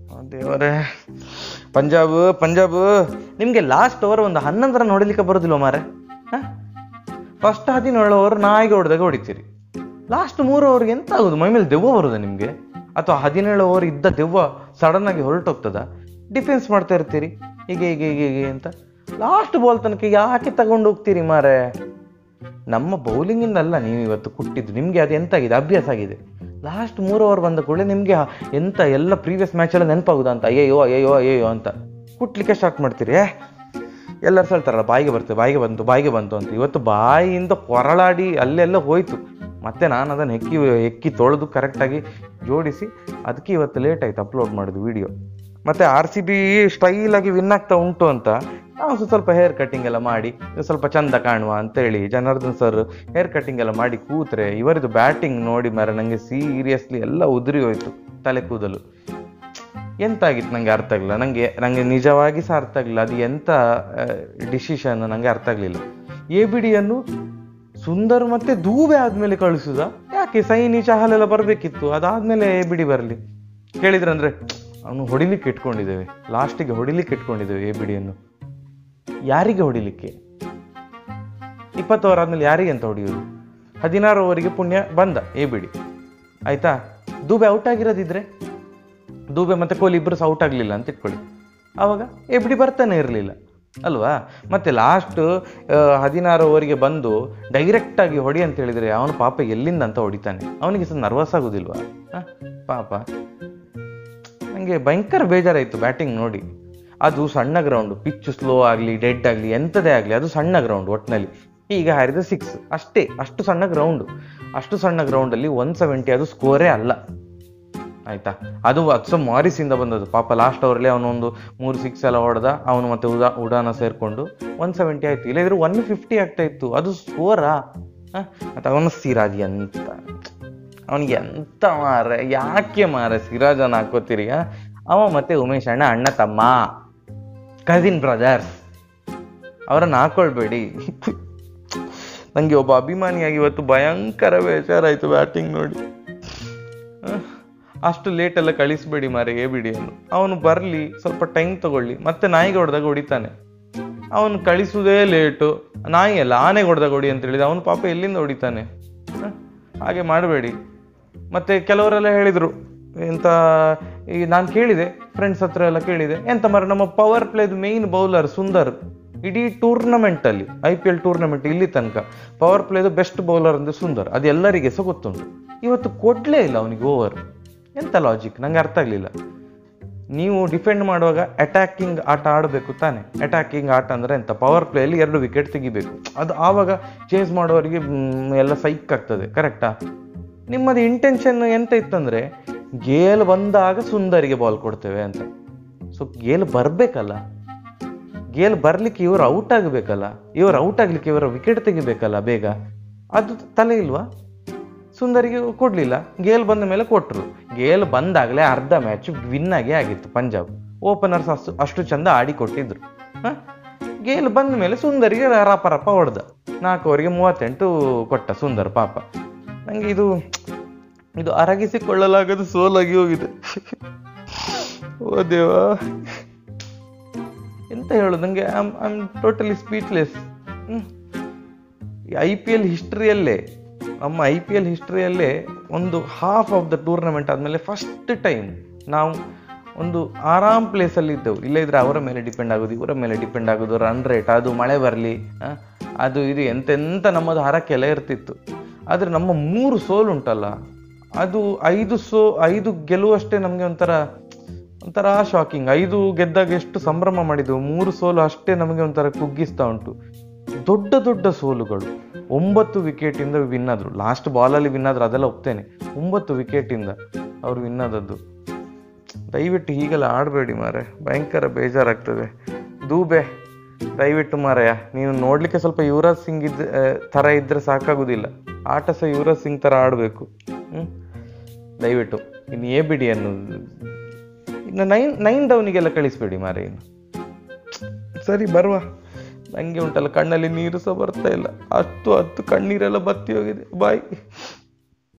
ದೇವರೇ ಪಂಜಾಬ್ ಪಂಜಾಬ್ ನಿಮಗೆ last over ಒಂದು ಹನ್ನೊಂದರ ನೋಡಲಿಕ್ಕೆ ಬರೋದಿಲ್ಲ ಮಾರೆ ಫಸ್ಟ್ ಹದಿನೇಳು ಓವರ್ ನಾಯಿಗೆ ಹೊಡೆದಾಗ ಹೊಡಿತೀರಿ ಲಾಸ್ಟ್ ಮೂರು ಓವರ್ಗೆ ಎಂತ ಆಗೋದು ಮೈ ಮೇಲೆ ದೆವ್ವ ಬರೋದ ನಿಮಗೆ ಅಥವಾ ಹದಿನೇಳು ಓವರ್ ಇದ್ದ ದೆವ್ವ ಸಡನ್ ಆಗಿ ಹೊರಟೋಗ್ತದ ಡಿಫೆನ್ಸ್ ಮಾಡ್ತಾ ಇರ್ತೀರಿ ಹೀಗೆ ಹೀಗೆ ಹೀಗೆ ಹೀಗೆ ಅಂತ ಲಾಸ್ಟ್ ಬಾಲ್ ತನಕ ಯಾಕೆ ತಗೊಂಡು ಹೋಗ್ತೀರಿ ಮಾರೆ ನಮ್ಮ ಬೌಲಿಂಗಿಂದ ಅಲ್ಲ ನೀವು ಇವತ್ತು ಕುಟ್ಟಿದ್ದು ನಿಮಗೆ ಅದು ಎಂತಾಗಿದೆ ಅಭ್ಯಾಸ ಆಗಿದೆ ಲಾಸ್ಟ್ ಮೂರು ಓವರ್ ಬಂದ ಕೂಡಲೇ ನಿಮಗೆ ಎಂತ ಎಲ್ಲ ಪ್ರೀವಿಯಸ್ ಮ್ಯಾಚೆಲ್ಲ ನೆನಪಾಗುದಾ ಅಂತ ಅಯ್ಯಯ್ಯೋ ಅಯ್ಯಯ್ಯೋ ಅಯ್ಯಯ್ಯೋ ಅಂತ ಕುಟ್ಲಿಕ್ಕೆ ಸ್ಟಾರ್ಟ್ ಮಾಡ್ತೀರಿ ಏ ಎಲ್ಲರೂ ಹೇಳ್ತಾರಲ್ಲ ಬಾಯಿಗೆ ಬರ್ತದೆ ಬಾಯಿಗೆ ಬಂತು ಬಾಯಿಗೆ ಬಂತು ಅಂತ ಇವತ್ತು ಬಾಯಿಯಿಂದ ಹೊರಳಾಡಿ ಅಲ್ಲೆಲ್ಲ ಹೋಯ್ತು ಮತ್ತೆ ನಾನು ಅದನ್ನು ಹೆಕ್ಕಿ ಹೆಕ್ಕಿ ತೊಳೆದು ಕರೆಕ್ಟಾಗಿ ಜೋಡಿಸಿ ಅದಕ್ಕೆ ಇವತ್ತು ಲೇಟ್ ಆಯ್ತು ಅಪ್ಲೋಡ್ ಮಾಡಿದ್ದು ವಿಡಿಯೋ ಮತ್ತೆ ಆರ್ ಸಿ ಬಿ ಸ್ಟೈಲಾಗಿ ವಿನ್ ಆಗ್ತಾ ಉಂಟು ಅಂತ ನಾವು ಸ್ವಲ್ಪ ಸ್ವಲ್ಪ ಹೇರ್ ಕಟ್ಟಿಂಗ್ ಎಲ್ಲ ಮಾಡಿ ಸ್ವಲ್ಪ ಚಂದ ಕಾಣುವ ಅಂತೇಳಿ ಜನಾರ್ದನ್ ಸರ್ ಹೇರ್ ಕಟ್ಟಿಂಗ್ ಎಲ್ಲ ಮಾಡಿ ಕೂತ್ರೆ ಇವರದು ಬ್ಯಾಟಿಂಗ್ ನೋಡಿ ಮರ ನನಗೆ ಸೀರಿಯಸ್ಲಿ ಎಲ್ಲ ಉದುರಿ ಹೋಯ್ತು ತಲೆ ಕೂದಲು ಎಂತಾಗಿತ್ತು ನನಗೆ ಅರ್ಥ ಆಗಲಿಲ್ಲ ನನಗೆ ನನಗೆ ನಿಜವಾಗಿ ಸಹ ಅರ್ಥ ಆಗಲಿಲ್ಲ ಅದು ಎಂಥ ಡಿಸಿಷನ್ ನನಗೆ ಅರ್ಥ ಆಗಲಿಲ್ಲ ಎ ಬಿ ಡಿಯನ್ನು ಸುಂದರ್ ಮತ್ತೆ ದೂಬೆ ಆದ್ಮೇಲೆ ಕಳಿಸುದ ಯಾಕೆ ಸೈನಿ ಚಹಲೆಲ್ಲ ಬರಬೇಕಿತ್ತು ಅದಾದ್ಮೇಲೆ ಎ ಬಿ ಡಿ ಬರಲಿ ಕೇಳಿದ್ರೆ ಅಂದ್ರೆ ಅವನು ಹೊಡಿಲಿಕ್ಕೆ ಇಟ್ಕೊಂಡಿದ್ದೇವೆ ಲಾಸ್ಟಿಗೆ ಹೊಡಿಲಿಕ್ಕೆ ಇಟ್ಕೊಂಡಿದ್ದೇವೆ ಎ ಬಿ ಡಿಯನ್ನು ಯಾರಿಗೆ ಹೊಡಿಲಿಕ್ಕೆ ಇಪ್ಪತ್ತು ಓವರ್ ಆದ್ಮೇಲೆ ಯಾರಿಗೆ ಅಂತ ಹೊಡೆಯೋದು ಹದಿನಾರು ಓವರಿಗೆ ಪುಣ್ಯ ಬಂದ ಎ ಬಿ ಡಿ ಆಯ್ತಾ ದೂಬೆ ಔಟ್ ಆಗಿರೋದಿದ್ರೆ ದೂಬೆ ಮತ್ತೆ ಕೊಹ್ಲಿ ಇಬ್ಬರು ಸಹ ಔಟ್ ಆಗಲಿಲ್ಲ ಅಂತ ಇಟ್ಕೊಳ್ಳಿ ಆವಾಗ ಎ ಬಿ ಡಿ ಬರ್ತಾನೆ ಇರಲಿಲ್ಲ ಅಲ್ವಾ ಮತ್ತೆ ಲಾಸ್ಟ್ ಹದಿನಾರು ಓವರಿಗೆ ಬಂದು ಡೈರೆಕ್ಟಾಗಿ ಹೊಡಿ ಅಂತ ಹೇಳಿದರೆ ಅವನು ಪಾಪ ಎಲ್ಲಿಂದ ಅಂತ ಹೊಡಿತಾನೆ ಅವನಿಗೆ ಸಹ ನರ್ವಸ್ ಆಗೋದಿಲ್ವಾ ಆ? ಪಾಪ ನನಗೆ ಭಯಂಕರ ಬೇಜಾರಾಯಿತು ಬ್ಯಾಟಿಂಗ್ ನೋಡಿ ಅದು ಸಣ್ಣ ಗ್ರೌಂಡ್ ಪಿಚ್ ಸ್ಲೋ ಆಗಲಿ ಡೆಡ್ ಆಗಲಿ ಎಂಥದೇ ಆಗಲಿ ಅದು ಸಣ್ಣ ಗ್ರೌಂಡ್ ಒಟ್ಟಿನಲ್ಲಿ ಈಗ ಹಾರಿದ ಸಿಕ್ಸ್ ಅಷ್ಟೇ ಅಷ್ಟು ಸಣ್ಣ ಗ್ರೌಂಡು ಅಷ್ಟು ಸಣ್ಣ ಗ್ರೌಂಡಲ್ಲಿ ಒನ್ ಸೆವೆಂಟಿ ಅದು ಸ್ಕೋರೇ ಅಲ್ಲ ಆಯ್ತಾ ಅದು ಅಕ್ಸ ಮಾರಿಸಿಂದ ಬಂದದ್ದು ಪಾಪ ಲಾಸ್ಟ್ ಅವರಲ್ಲಿ ಅವನೊಂದು ಮೂರು ಸಿಕ್ಸ್ ಎಲ್ಲ ಹೊಡೆದ ಅವನು ಮತ್ತೆ ಉದಾ ಉಡಾನ ಸೇರಿಕೊಂಡು ಒನ್ ಸೆವೆಂಟಿ ಆಯ್ತು ಇಲ್ಲದಿದ್ರೆ ಒನ್ ಫಿಫ್ಟಿ ಆಗ್ತಾ ಇತ್ತು ಅದು ಸ್ಕೋರಾ ಮತ್ತು ಅವನು ಸಿರಾಜ್ ಎಂತ ಅವನಿಗೆ ಎಂತ ಮಾರ ಯಾಕೆ ಮಾರ ಸಿರಾಜನ ಹಾಕೋತೀರಿ ಆ? ಅವ ಮತ್ತೆ ಉಮೇಶ್ ಅಣ್ಣ ಅಣ್ಣ ತಮ್ಮ ಕಸಿನ್ ಬ್ರದರ್ಸ್ ಅವರನ್ನು ಹಾಕೊಳ್ಬೇಡಿ ನನಗೆ ಒಬ್ಬ ಅಭಿಮಾನಿಯಾಗಿ ಇವತ್ತು ಭಯಂಕರ ಬೇಜಾರಾಯಿತು ಬ್ಯಾಟಿಂಗ್ ನೋಡಿ ಆ, ಅಷ್ಟು ಲೇಟ್ ಎಲ್ಲ ಕಳಿಸ್ಬೇಡಿ ಮಾರೆ ಎ ಬಿಡಿಯನ್ನು ಅವನು ಬರಲಿ ಸ್ವಲ್ಪ ಟೈಮ್ ತಗೊಳ್ಳಿ ಮತ್ತೆ ನಾಯಿಗೆ ಹೊಡೆದಾಗ ಹೊಡಿತಾನೆ ಅವನು ಕಳಿಸುವುದೇ ಲೇಟು ನಾಯಿ ಅಲ್ಲ ಆನೆಗೆ ಹೊಡೆದಾಗ ಹೊಡಿ ಅಂತ ಹೇಳಿದ ಅವನು ಪಾಪ ಎಲ್ಲಿಂದ ಹೊಡಿತಾನೆ ಆ, ಹಾಗೆ ಮಾಡಬೇಡಿ ಮತ್ತೆ ಕೆಲವರೆಲ್ಲ ಹೇಳಿದರು ಎಂತ ಈ ನಾನು ಕೇಳಿದೆ ಫ್ರೆಂಡ್ಸ್ ಹತ್ರ ಎಲ್ಲ ಕೇಳಿದೆ ಎಂತ ಮರ ನಮ್ಮ ಪವರ್ ಪ್ಲೇದು ಮೇಯ್ನ್ ಬೌಲರ್ ಸುಂದರ್ ಇಡೀ ಟೂರ್ನಮೆಂಟಲ್ಲಿ ಐ ಪಿ ಎಲ್ ಟೂರ್ನಮೆಂಟ್ ಇಲ್ಲಿ ತನಕ ಪವರ್ ಪ್ಲೇದು ಬೆಸ್ಟ್ ಬೌಲರ್ ಅಂದ್ರೆ ಸುಂದರ್ ಅದು ಎಲ್ಲರಿಗೆ ಸಹ ಗೊತ್ತುಂಟು ಇವತ್ತು ಕೊಡ್ಲೇ ಇಲ್ಲ ಅವನಿಗೆ ಓವರ್ ಎಂತ ಲಾಜಿಕ್ ನಂಗೆ ಅರ್ಥ ಆಗಲಿಲ್ಲ ನೀವು ಡಿಫೆಂಡ್ ಮಾಡುವಾಗ ಅಟ್ಯಾಕಿಂಗ್ ಆಟ ಆಡಬೇಕು ತಾನೆ ಅಟ್ಯಾಕಿಂಗ್ ಆಟ ಅಂದರೆ ಎಂತ ಪವರ್ ಪ್ಲೇಯಲ್ಲಿ ಎರಡು ವಿಕೆಟ್ ತೆಗಿಬೇಕು ಅದು ಆವಾಗ ಚೇಸ್ ಮಾಡೋರಿಗೆ ಮ್, ಎಲ್ಲ ಸೈಕ್ ಆಗ್ತದೆ ಕರೆಕ್ಟಾ ನಿಮ್ಮದು ಇಂಟೆನ್ಷನ್ ಎಂತ ಇತ್ತಂದ್ರೆ ಗೇಲ್ ಬಂದಾಗ ಸುಂದರಿಗೆ ಬಾಲ್ ಕೊಡ್ತೇವೆ ಅಂತ ಸೊ ಗೇಲ್ ಬರಬೇಕಲ್ಲ ಗೇಲ್ ಬರ್ಲಿಕ್ಕೆ ಇವರು ಔಟ್ ಆಗಬೇಕಲ್ಲ ಇವರು ಔಟ್ ಆಗ್ಲಿಕ್ಕೆ ಇವರ ವಿಕೆಟ್ ತೆಗಿಬೇಕಲ್ಲ ಬೇಗ ಅದು ತಲೆ ಇಲ್ವಾ ಸುಂದರಿಗೆ ಕೊಡ್ಲಿಲ್ಲ ಗೇಲ್ ಬಂದ ಮೇಲೆ ಕೊಟ್ಟರು ಗೇಲ್ ಬಂದಾಗಲೇ ಅರ್ಧ ಮ್ಯಾಚ್ ವಿನ್ ಆಗಿ ಆಗಿತ್ತು ಪಂಜಾಬ್ ಓಪನರ್ಸ್ ಅಷ್ಟು ಅಷ್ಟು ಚಂದ ಆಡಿ ಕೊಟ್ಟಿದ್ರು ಹ? ಗೇಲ್ ಬಂದ ಮೇಲೆ ಸುಂದರಿಗೆ ರಪ ರಪ ಹೊಡೆದ ನಾಲ್ಕು ಓವರಿಗೆ ಮೂವತ್ತೆಂಟು ಕೊಟ್ಟ ಸುಂದರ್ ಪಾಪ ನಂಗೆ ಇದು ಇದು ಅರಗಿಸಿಕೊಳ್ಳಲಾಗದು ಸೋಲಾಗಿ ಹೋಗಿದೆ ಓ ದೇವಾ ಎಂತ ಹೇಳೋದು ನನಗೆ I'm I'm totally speechless I P L ಹಿಸ್ಟ್ರಿಯಲ್ಲೇ ನಮ್ಮ ಐ ಪಿ ಎಲ್ ಹಿಸ್ಟ್ರಿಯಲ್ಲೇ ಒಂದು ಹಾಫ್ ಆಫ್ ದ ಟೂರ್ನಮೆಂಟ್ ಆದಮೇಲೆ ಫಸ್ಟ್ ಟೈಮ್ ನಾವು ಒಂದು ಆರಾಮ್ ಪ್ಲೇಸಲ್ಲಿ ಇದ್ದೆವು ಇಲ್ಲದಿದ್ರೆ ಅವರ ಮೇಲೆ ಡಿಪೆಂಡ್ ಆಗೋದು ಇವರ ಮೇಲೆ ಡಿಪೆಂಡ್ ಆಗೋದು ರನ್ ರೇಟ್ ಅದು ಮಳೆ ಬರಲಿ ಅದು ಇದು ಎಂತೆಂತ ನಮ್ಮದು ಹರಕೆಲ್ಲ ಇರ್ತಿತ್ತು ಆದರೆ ನಮ್ಮ ಮೂರು ಸೋಲು ಉಂಟಲ್ಲ ಅದು ಐದು ಸೋ ಐದು ಗೆಲುವಷ್ಟೇ ನಮಗೆ ಒಂಥರ ಒಂಥರ ಶಾಕಿಂಗ್ ಐದು ಗೆದ್ದಾಗ ಎಷ್ಟು ಸಂಭ್ರಮ ಮಾಡಿದೆವು ಮೂರು ಸೋಲು ಅಷ್ಟೇ ನಮಗೆ ಒಂಥರ ಕುಗ್ಗಿಸ್ತಾ ಉಂಟು ದೊಡ್ಡ ದೊಡ್ಡ ಸೋಲುಗಳು ಒಂಬತ್ತು ವಿಕೆಟಿಂದ ವಿನ್ ಆದ್ರು ಲಾಸ್ಟ್ ಬಾಲಲ್ಲಿ ವಿನ್ ಆದ್ರು ಅದೆಲ್ಲ ಒಪ್ತೇನೆ ಒಂಬತ್ತು ವಿಕೆಟಿಂದ ಅವ್ರು ವಿನ್ ಆದದ್ದು ದಯವಿಟ್ಟು ಹೀಗೆಲ್ಲ ಆಡಬೇಡಿ ಮಾರೆ ಭಯಂಕರ ಬೇಜಾರಾಗ್ತದೆ ದೂಬೆ ದಯವಿಟ್ಟು ಮಾರಾಯ ನೀನು ನೋಡ್ಲಿಕ್ಕೆ ಸ್ವಲ್ಪ ಯುವರಾಜ್ ಸಿಂಗ್ ಇದ್ದ ಆ, ಥರ ಇದ್ರೆ ಸಾಕಾಗುದಿಲ್ಲ ಆಟ ಸಹ ಯುವರಾಜ್ ಸಿಂಗ್ ಥರ ಆಡಬೇಕು ಹ್ಮ್ ದಯವಿಟ್ಟು ಇನ್ನು ಎ ಬಿಡಿ ಅನ್ನೋದು ಇನ್ನು ನೈನ್ ನೈನ್ ಡೌನಿಗೆಲ್ಲ ಕಳಿಸ್ಬೇಡಿ ಮಾರೆ ಇನ್ನು ಸರಿ ಬರುವ ನಂಗೆ ಉಂಟಲ್ಲ ಕಣ್ಣಲ್ಲಿ ನೀರು ಸಹ ಬರ್ತಾ ಇಲ್ಲ ಅಷ್ಟು ಹತ್ತು ಕಣ್ಣೀರೆಲ್ಲ ಬತ್ತಿ ಹೋಗಿದೆ ಬಾಯ್